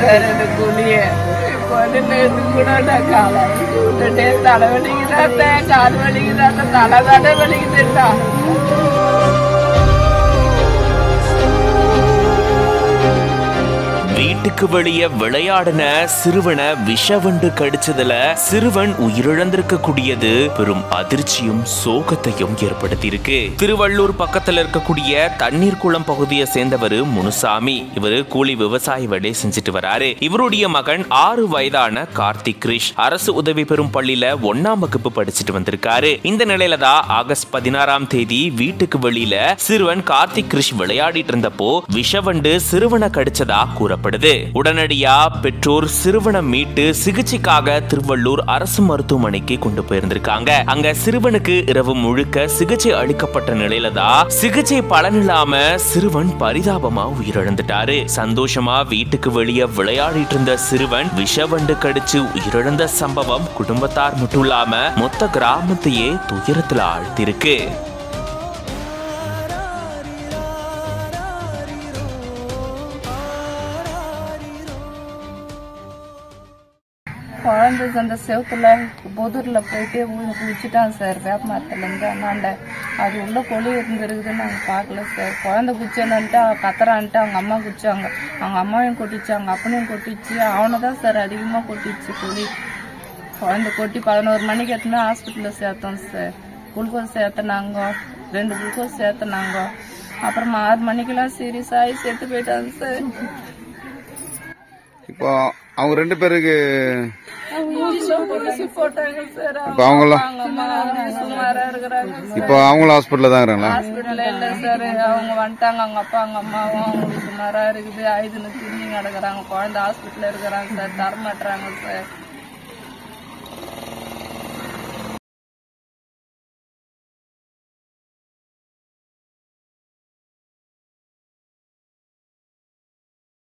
sir எனக்கு குழிய இப்போ வந்து நேற்று கூட நான் காலை விட்டுட்டே தலை வலிக்குதாத்த கால் வலிக்குதாத்த தலை தானே வலிக்குதுட்டா வீட்டுக்கு வெளியே விளையாடின சிறுவனை விஷவண்டு கடிச்சதுல சிறுவன் உயிரிழந்திருக்க கூடியது பெரும் அதிர்ச்சியும் சோகத்தையும் ஏற்படுத்தியிருக்கு திருவள்ளூர் பக்கத்துல இருக்கக்கூடிய தண்ணீர் குளம் பகுதியை சேர்ந்தவர் முனுசாமி இவரு கூலி விவசாய வேலை செஞ்சுட்டு வராரு இவருடைய மகன் ஆறு வயதான கார்த்திக் கிரிஷ் அரசு உதவி பெறும் பள்ளியில ஒன்னாம் வகுப்பு படிச்சுட்டு வந்திருக்காரு இந்த நிலையில தான் ஆகஸ்ட் பதினாறாம் தேதி வீட்டுக்கு வெளியில சிறுவன் கார்த்திக் கிரிஷ் விளையாடிட்டு இருந்தப்போ விஷவண்டு சிறுவனை கடிச்சதா கூறப்படுது உடனடியா பெற்றோர் சிறுவனை மீட்டு சிகிச்சைக்காக திருவள்ளூர் அரசு மருத்துவமனைக்கு கொண்டு போயிருந்திருக்காங்க அங்க சிறுவனுக்கு இரவு முழுக்க சிகிச்சை அளிக்கப்பட்ட நிலையில தான் சிகிச்சை பலனில்லாம சிறுவன் பரிதாபமா உயிரிழந்துட்டாரு சந்தோஷமா வீட்டுக்கு வெளியே விளையாடிட்டு இருந்த சிறுவன் விஷவண்டு கடிச்சு உயிரிழந்த சம்பவம் குடும்பத்தார் மட்டும் இல்லாம மொத்த கிராமத்தையே துயரத்துல ஆழ்த்திருக்கு குழந்தை அந்த செவத்துல புதூர்ல போயிட்டு ஊ- குதிச்சுட்டான் சார் வேப்ப மரத்துல இருந்து அண்ணாண்ட அது உள்ள கொலி இருந்திருக்குது நாங்க பார்க்கல சார் குழந்தை குச்சனுன்ட்டு கத்துறான்ட்டு அவங்க அம்மா குச்சாங்க அவங்க அம்மாவையும் கொட்டிச்சு அவங்க அப்பனையும் கொட்டிச்சு அவனை தான் சார் அதிகமா கொட்டிச்சு கொலி குழந்தை கொட்டி பதினோரு மணிக்கு எடுத்துனா ஹாஸ்பிட்டல்ல சேர்த்தோம் சார் குளுக்கோஸ் சேர்த்தனாங்க ரெண்டு குளுக்கோஸ் சேர்த்தனாங்க அப்புறமா ஆறு மணிக்கெல்லாம் சீரியஸ் ஆகி செத்து போயிட்டாங்க சார் இப்போ அவங்க ரெண்டு பேருக்கு ஊசி போட்டாங்க சார் இப்போ அவங்களாம் அவங்க அம்மா சுமாரா இருக்கிறாங்க இப்போ அவங்களும் ஹாஸ்பிட்டல்ல தான் இருக்கிறாங்களா ஹாஸ்பிட்டல்ல இல்ல சார் அவங்க வந்துட்டாங்க அவங்க அப்பா அவங்க அம்மாவும் அவங்களுக்கு சுமாரா இருக்குது ஐதுன்னு திரும்பி நடக்கிறாங்க குழந்தை ஹாஸ்பிட்டல்ல இருக்கிறாங்க சார் தர மாட்டுறாங்க சார்